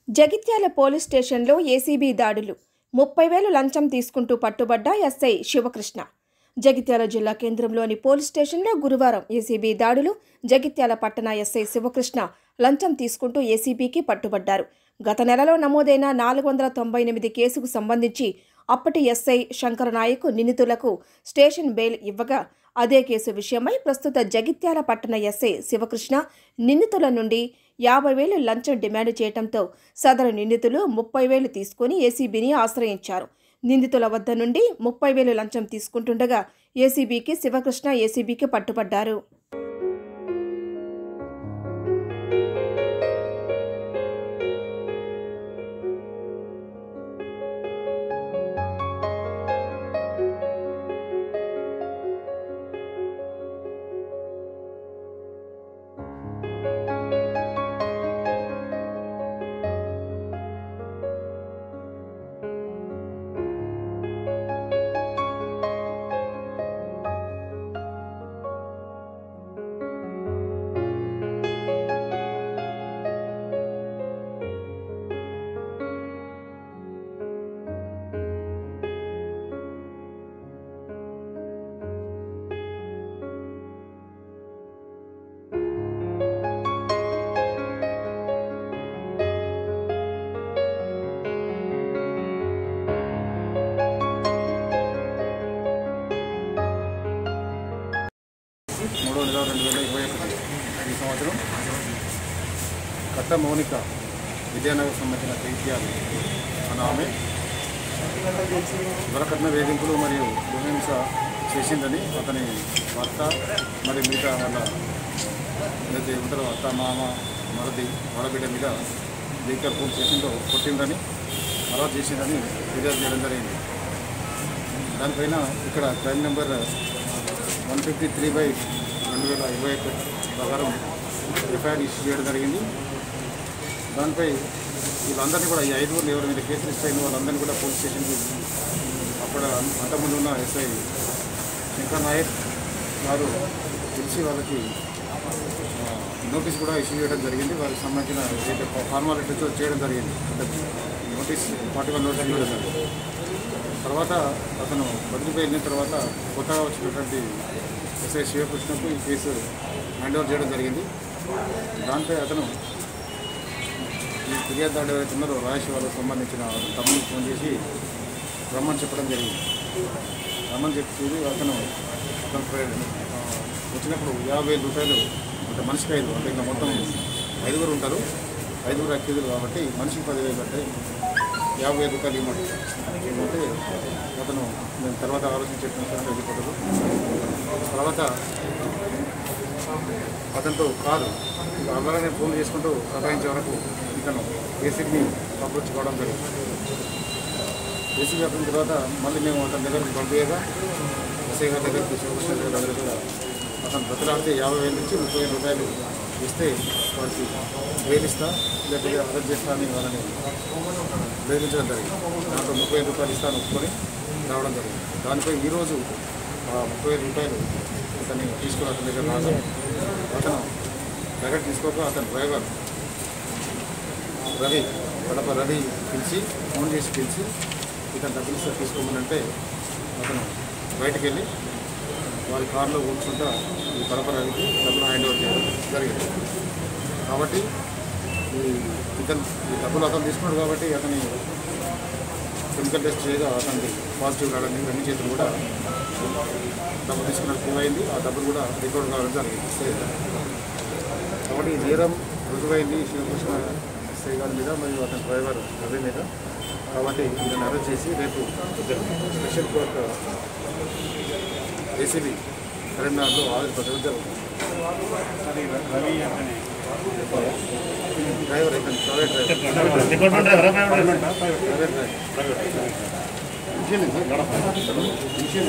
Jagtial police స్టేషన్లో ACB దాడులు ముప్పై వేలు లంచం తీసుకుంటూ పట్టుబడ్డ ఎస్ఐ శివకృష్ణ జగిత్యాల జిల్లా కేంద్రంలోని పోలీస్ స్టేషన్లో గురువారం ఏసీబీ దాడులు జగిత్యాల పట్టణ ఎస్ఐ శివకృష్ణ లంచం తీసుకుంటూ ఏసీబీకి పట్టుబడ్డారు గత నెలలో నమోదైన నాలుగు వందల తొంభై ఎనిమిది కేసుకు సంబంధించి అప్పటి ఎస్ఐ శంకరనాయక్ నిందితులకు స్టేషన్ బెయిల్ ఇవ్వగా అదే కేసు విషయమై ప్రస్తుత జగిత్యాల పట్టణ ఎస్ఐ శివకృష్ణ నిందితుల నుండి యాభై వేలు లంచం డిమాండ్ చేయడంతో సదరు నిందితులు ముప్పై వేలు తీసుకుని ఏసీబీని ఆశ్రయించారు నిందితుల వద్ద నుండి ముప్పై వేలు లంచం తీసుకుంటుండగా ఏసీబీకి శివకృష్ణ ఏసీబీకి పట్టుబడ్డారు మూడో నెల రెండు వేల ఇరవై ఒకటి ఈ సంవత్సరం కట్ట మౌనిక విద్యానగర్ సంబంధించిన జైత్యాలు అన్న ఆమె వరకట్న వేధింపులు మరియు దుహింస చేసిందని అతని భర్త మరి మిగతా వాళ్ళ ఏదైతే ఉంటారో అత్త మామ మరది వడబిడ్డ మీద జైత్యాల పోలీస్ స్టేషన్లో కొట్టిందని అరెస్ట్ చేసిందని ఫిర్యాదు చేయడం జరిగింది దానిపైన ఇక్కడ crime number one fifty three by రెండు వేల ఇరవై ఒకటి ప్రకారం ఎఫ్ఐఆర్ ఇష్యూ చేయడం జరిగింది దానిపై వీళ్ళందరినీ కూడా ఈ ఐదుగురు ఎవరి మీద కేసులు ఇస్తాయిన వాళ్ళందరినీ కూడా పోలీస్ స్టేషన్కి అక్కడ అంతకుముందు ఉన్న ఎస్ఐ శంకర్ నాయక్ వారు పిలిచి వాళ్ళకి ఆ, నోటీస్ కూడా ఇష్యూ చేయడం జరిగింది వారికి సంబంధించిన ఏదైతే ఫార్మాలిటీస్ చేయడం జరిగింది అంటే నోటీస్ ఫార్టీ వన్ నోటీస్ ఇవ్వడం జరిగింది తర్వాత అతను బదిలీపై వెళ్ళిన తర్వాత కొత్తగా వచ్చినటువంటి ఎస్ఐ శివకృష్ణకు ఈ కేసు హ్యాండ్ ఓవర్ చేయడం జరిగింది దాంపై అతను ఈ ఫిర్యాదుదారుడు ఎవరైతే ఉన్నారో రాజేష్ వాళ్ళకు సంబంధించిన అతని తమ్ముడికి ఫోన్ చేసి రమ్మని చెప్పడం జరిగింది రమ్మని చెప్పి అతను అతను ప్ర- ఆ, వచ్చినప్పుడు యాభై వేల రూపాయలు అంటే మనిషికి ఐదు అంటే ఇంకా మొత్తం ఐదుగురు ఉంటారు ఐదుగురు అక్యూజులు కాబట్టి మనిషికి పదివేలు అంటే యాభై వేల రూపాయలు ఇవ్వమంటే ఇవ్వమంటే అతను నేను తర్వాత ఆలోచించి చెప్పిన వెళ్ళిపోతాడు తర్వాత అతనితో కాదు ఇక అలాగే ఫోన్ చేసుకుంటూ సతాయించే వరకు ఇతను ఏసీని అప్రోచ్ కావడం జరిగింది ఏసీబీ అప్పిన తర్వాత మళ్ళీ మేము అతని దగ్గరికి పంపించగా ఎస్ఐ గారి దగ్గరికి శివకృష్ణ గారి దగ్గర కూడా అతను బ్రతలాడితే యాభై వేల నుంచి ముప్పై వేల రూపాయలు ఇస్తే వారికి బెయిల్ ఇస్తా లేకపోతే అరెస్ట్ చేస్తా అని వాళ్ళని బెదిరించడం జరిగింది దాంట్లో ముప్పై వేల రూపాయలు ఇస్తాను ఒప్పుకొని రావడం జరిగింది దానిపై ఈరోజు ఆ ముప్పై వేల రూపాయలు అతన్ని తీసుకుని అతని దగ్గర రావడం అతను దగ్గర తీసుకోక అతని డ్రైవర్ రవి కడప రవి పిలిచి ఫోన్ చేసి పిలిచి ఇతను డబ్బులు ఇస్తే తీసుకోమనంటే అతను బయటికి వెళ్ళి వారి కారులో కూర్చుంటా ఈ కడప రవికి డబ్బులు హ్యాండ్ ఓవర్ చేయడం జరిగింది కాబట్టి ఈ ఇతను ఈ డబ్బులు అతను తీసుకున్నాడు కాబట్టి అతని కెమికల్ టెస్ట్ చేయగా అతనికి పాజిటివ్ రావడం రెండు చేతులు కూడా డబ్బు తీసుకున్నట్టు ప్రూవ్ అయింది ఆ డబ్బులు కూడా రికార్డ్ కావడం జరిగింది కాబట్టి ఈ నేరం రుజువైంది శివకృష్ణ ఎస్ఐ గారి మీద మరియు అతని డ్రైవర్ రవి మీద కాబట్టి ఇతను అరెస్ట్ చేసి రేపు స్పెషల్ కోర్టు ఏసీబీ కరీంనగర్లో ఆదిపత్రం జరుగుతుంది డ్రైవర్ ఇతను ప్రైవేట్ డ్రైవర్ డిపార్ట్మెంట్ డ్రైవరా ప్రైవేట్ డ్రైవరా? Private driver